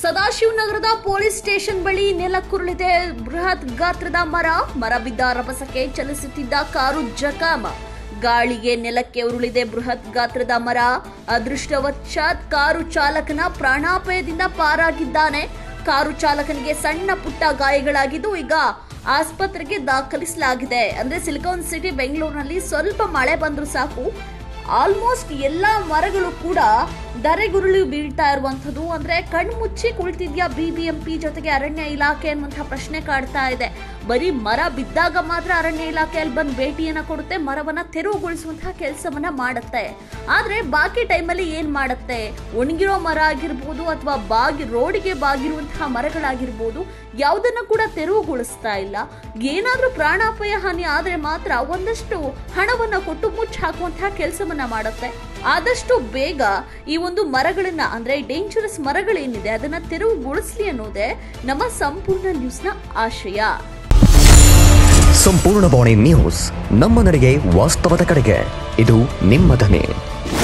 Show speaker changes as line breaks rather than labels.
ಸದಾಶಿವನಗರದ police station ಬಳಿ ನೆಲಕ್ಕುರುಳಿದೆ ಬೃಹತ್ ಗಾತ್ರದ ಮರ ಮರ ಬಿದ್ದ ರಭಸಕ್ಕೆ ಚಲಿಸುತ್ತಿದ್ದ ಕಾರು ಜಖಾಮ ಗಾಳಿಗೆ ನೆಲಕ್ಕೆ ಉರುಳಿದೆ ಬೃಹತ್ ಗಾತ್ರದ ಮರ ಅದೃಷ್ಟವಶಾತ್ ಕಾರು ಚಾಲಕನ ಪ್ರಾಣಾಪಾಯದಿಂದ ಪಾರಾಗಿದ್ದಾನೆ ಕಾರು ಚಾಲಕನಿಗೆ ಸಣ್ಣ ಪುಟ್ಟ ಗಾಯಗಳಾಗಿದ್ದು ಈಗ ಆಸ್ಪತ್ರೆಗೆ ದಾಖಲಿಸಲಾಗಿದೆ ಅಂದ್ರೆ ಸಿಲಿಕಾನ್ ಸಿಟಿ ಬೆಂಗಳೂರಿನಲ್ಲಿ ಸ್ವಲ್ಪ ಮಳೆ ಬಂದರೂ ಸಾಕು ಆಲ್ಮೋಸ್ಟ್ ಎಲ್ಲ ಮರಗಳು ಕೂಡ ಧರೆಗುರುಳಿ ಬೀಳ್ತಾ ಇರುವಂಥದ್ದು ಅಂದ್ರೆ ಕಣ್ಮುಚ್ಚಿ ಕುಳಿತಿದ್ಯಾ ಬಿ ಬಿ ಎಂ ಪಿ ಜೊತೆಗೆ ಅರಣ್ಯ ಇಲಾಖೆ ಅನ್ನುವಂಥ ಪ್ರಶ್ನೆ ಕಾಡ್ತಾ ಇದೆ ಬರೀ ಮರ ಬಿದ್ದಾಗ ಮಾತ್ರ ಅರಣ್ಯ ಇಲಾಖೆ ಅಲ್ಲಿ ಬಂದು ಭೇಟಿಯನ್ನ ಕೊಡುತ್ತೆ ಮರವನ್ನ ತೆರವುಗೊಳಿಸುವಂತಹ ಕೆಲಸವನ್ನ ಮಾಡುತ್ತೆ ಆದ್ರೆ ಬಾಕಿ ಟೈಮಲ್ಲಿ ಏನ್ ಮಾಡುತ್ತೆ ಒಣಗಿರೋ ಮರ ಆಗಿರ್ಬೋದು ಅಥವಾ ಬಾಗಿ ರೋಡಿಗೆ ಬಾಗಿರುವಂತಹ ಮರಗಳಾಗಿರ್ಬೋದು ಯಾವುದನ್ನ ಕೂಡ ತೆರವುಗೊಳಿಸ್ತಾ ಇಲ್ಲ ಏನಾದ್ರೂ ಪ್ರಾಣಾಪಾಯ ಹಾನಿ ಆದ್ರೆ ಮಾತ್ರ ಒಂದಷ್ಟು ಹಣವನ್ನ ಕೊಟ್ಟು ಮುಚ್ಚಿ ಹಾಕುವಂತಹ ಕೆಲಸವನ್ನ ಮಾಡುತ್ತೆ ಆದಷ್ಟು ಬೇಗ ಈ ಒಂದು ಮರಗಳನ್ನ ಅಂದ್ರೆ ಡೇಂಜರಸ್ ಮರಗಳೇನಿದೆ ಅದನ್ನ ತೆರವುಗೊಳಿಸ್ಲಿ ಅನ್ನೋದೇ ನಮ್ಮ ಸಂಪೂರ್ಣ ನ್ಯೂಸ್ನ ಆಶಯ
ಸಂಪೂರ್ಣ ಬಾಣಿ ನ್ಯೂಸ್ ನಮ್ಮ ನಡೆಗೆ ವಾಸ್ತವದ ಕಡೆಗೆ ಇದು ನಿಮ್ಮ ಧ್ವನಿ